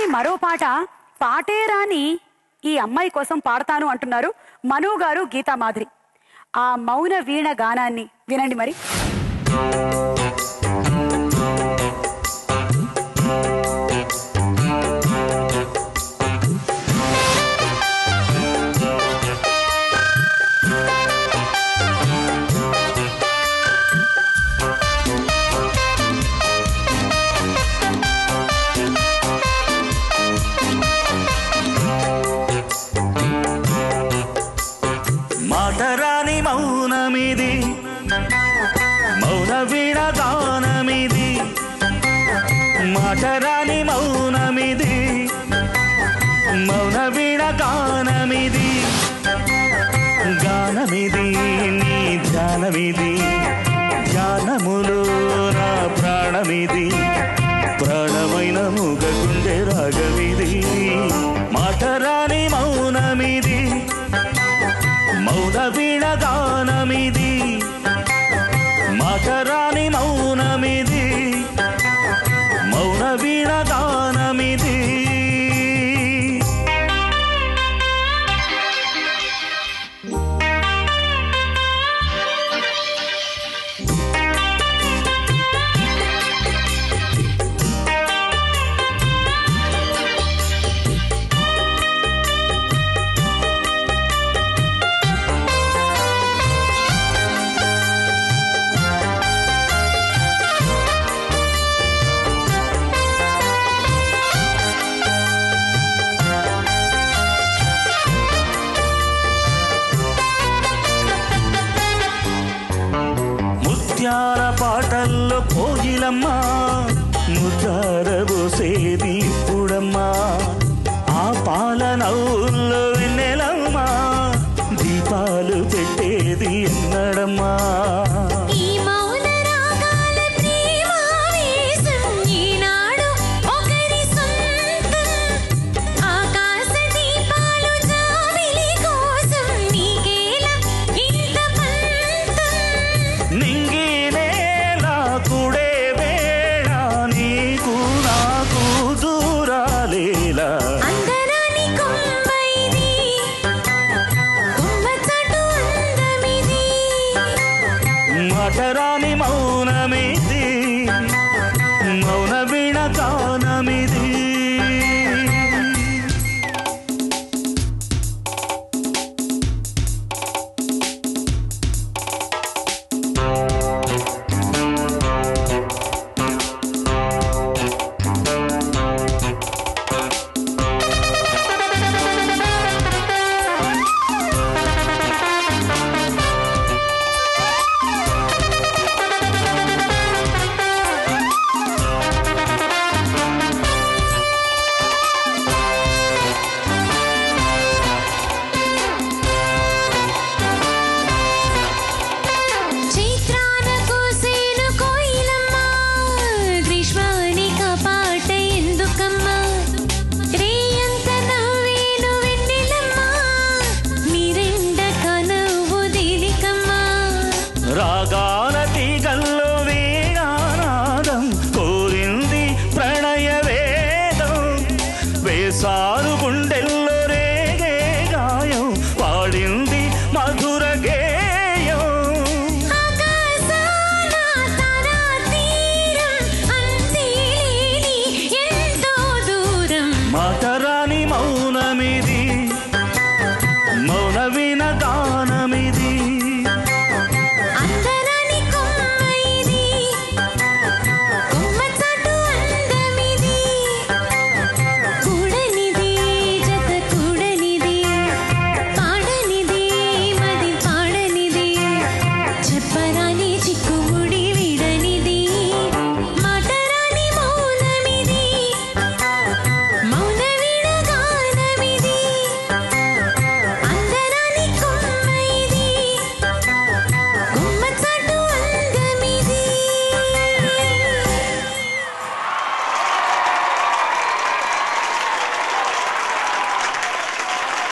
మరో పాట పాటే రాని ఈ అమ్మాయి కోసం పాడతాను అంటున్నారు మను గారు గీతా మాధురి ఆ మౌన వీణ గానాన్ని వినండి మరి మాటరాని మౌనమిది మౌన వీణ గానమిది మాటరాని మౌనమిది మౌన వీణ గానమిది గానమిది నీ ధ్యానమిది ధ్యానములో నా ప్రాణమిది ప్రాణమైన ముగగుండె రాగమిది మాటరాని మౌనమిది మౌన వీణ గానమిది మాటరాని మౌనమిది మౌన వీణ గానమిది ముత్యాల పాటల్లో కోయిలమ్మ ముద్దారబోసేది ఇప్పుడమ్మా ఆ పాల నవ్వుల్లో